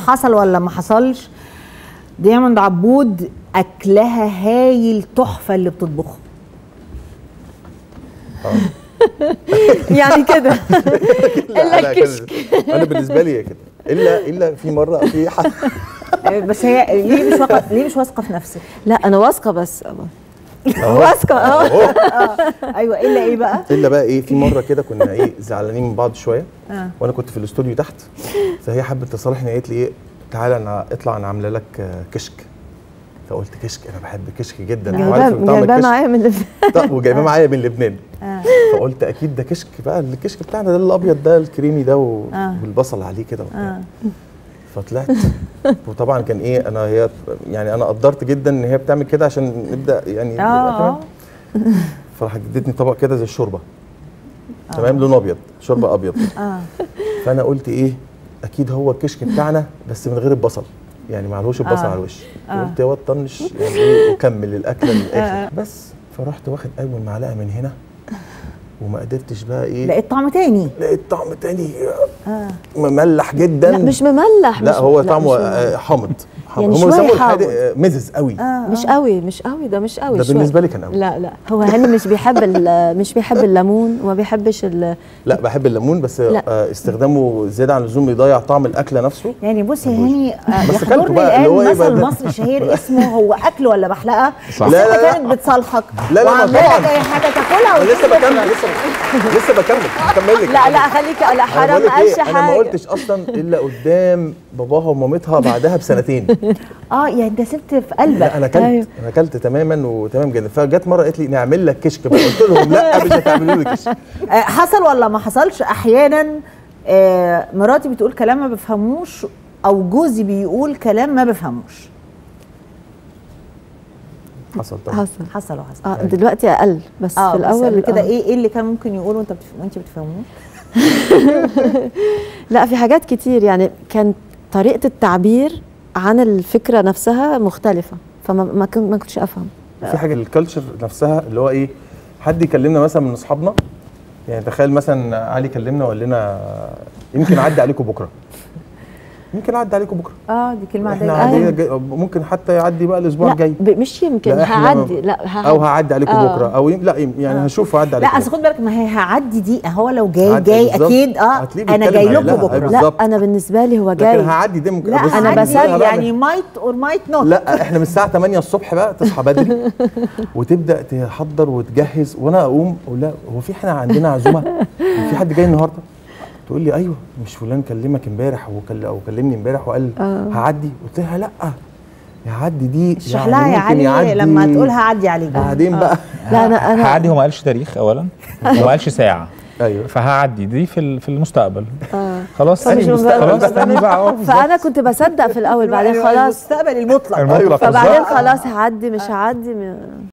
حصل ولا ما حصلش دايموند عبود اكلها هايل تحفه اللي بتطبخه يعني كده لا، إلا أنا كده- الكشك. انا بالنسبه لي هي كده الا الا في مره في حد بس هي ليه مش واثقه ليه مش واثقه في نفسك لا انا واثقه بس أهو. واثقه اه أهو. ايوه الا ايه بقى الا بقى ايه في مره كده كنا ايه زعلانين من بعض شويه آه. وانا كنت في الاستوديو تحت فهي حبت تصالحني قالت لي ايه تعالى انا اطلع انا عامله لك آه، كشك فقلت كشك انا بحب كشك جدا جايباه وعارف إن طعم جايباه الكشك- معايا من طب وجايباه معايا من لبنان آه. فقلت اكيد ده كشك بقى الكشك بتاعنا ده الابيض ده الكريمي ده و... آه. والبصل عليه كده وبتاع. آه. فطلعت وطبعا كان ايه انا هي يعني انا قدرت جدا ان هي بتعمل كده عشان نبدا يعني نبقى اه تمام. فراح ادتني طبق كده زي الشوربه تمام لونه ابيض شوربه ابيض اه فانا قلت ايه اكيد هو الكشك بتاعنا بس من غير البصل يعني معلهوش البصل آه. على الوش آه. قلت يا طنش يعني ايه وكمل الاكله للاخر بس فرحت واخد اول معلقه من هنا وما قدرتش بقى ايه لقيت طعم تاني لقيت طعم تاني اه مملح جدا لا مش مملح لا مش هو لا، طعمه مش مملح. آه، حامض حامض. يعني هم شوية بيسموا الحادق حامض. آه، مزز قوي اه مش قوي مش قوي ده مش قوي ده شوية. بالنسبه لي كان قوي لا لا هو هاني مش بيحب ال- مش بيحب الليمون وما بيحبش ال لا بحب الليمون بس لا. آه، استخدامه زياده عن اللزوم بيضيع طعم الاكله نفسه يعني بص يا هاني آه، بس يحضرني أكلته بقى، اللي هو الان إيه بقى مثل ده؟ مصري شهير اسمه هو اكل ولا بحلقه صح. بس لا، انت لا، لا. كانت بتصالحك لا، لا، ما وعامله طبعاً. لك اي حاجه تاكلها انا لسه وتيجي بكمل تاكلها. لسه لسه بكمل هكمل لك لا لا خليك لا أنا حرام بقول لك ما قالش إيه، انا ما حاجه قلتش اصلا الا قدام باباها ومامتها بعدها بسنتين اه يعني انت سبت في قلبك لا انا اكلت أيوه. انا اكلت تماما وتمام جدا فجت مره قالت لي نعمل لك كشك بقى قلت لهم لا مش هتعملوا لي كشك آه، حصل ولا ما حصلش احيانا آه، مراتي بتقول كلام ما بفهموش او جوزي بيقول كلام ما بفهموش حصل طبعا حصل حصل وحصل اه دلوقتي اقل بس اه في بس الاول قبل كده آه. ايه ايه اللي كان ممكن يقوله وانت بتف... وانت بتفهموه لا في حاجات كتير يعني كان طريقه التعبير عن الفكره نفسها مختلفه فما ما كن- ما كنتش افهم في حاجه الكالتشر نفسها اللي هو ايه حد يكلمنا مثلا من اصحابنا يعني تخيل مثلا علي كلمنا وقال لنا يمكن اعدي عليكم بكره يمكن اعدي عليكم بكره اه دي كلمه احنا عاديه عادية أيوة. جاي ممكن حتى يعدي بقى الاسبوع لا الجاي ب- مش يمكن لا، إحنا هعدي لا هعدي او هعدي عليكم آه. بكره او يم... لا يم- يعني هشوف هعدي لا عليكم اصل خد بالك ما هي هعدي دي هو لو جاي هعدي جاي بالظبط. اكيد اه هتلاقيه انا بيتكلم جاي عليها. لكم أيوة بكره بالظبط. لا انا بالنسبه لي هو لكن جاي هعدي دي ممكن لا بص، أنا أنا بص، بصدق بقى يعني مايت اور مايت نوت لا احنا من الساعه 8 الصبح بقى تصحى بدري وتبدا تحضر وتجهز وانا اقوم اقول لها هو في احنا عندنا عزومه هو في حد جاي النهارده تقول لي ايوه مش فلان كلمك امبارح وكل او كلمني امبارح وقال هعدي قلت لها لا هعدي دي اشرح لها يا ممكن علي يعدي لما تقول هعدي عليك بعدين بقى لا انا انا هعدي هو ما قالش تاريخ اولا وما قالش ساعه ايوه فهعدي دي في ال- في المستقبل آه. خلاص فمش استني مستقبل. خلاص استني بقى اه بالظبط. فانا كنت بصدق في الاول بعدين خلاص المستقبل المطلق المطلق فبعدين بالظبط. خلاص هعدي مش هعدي م-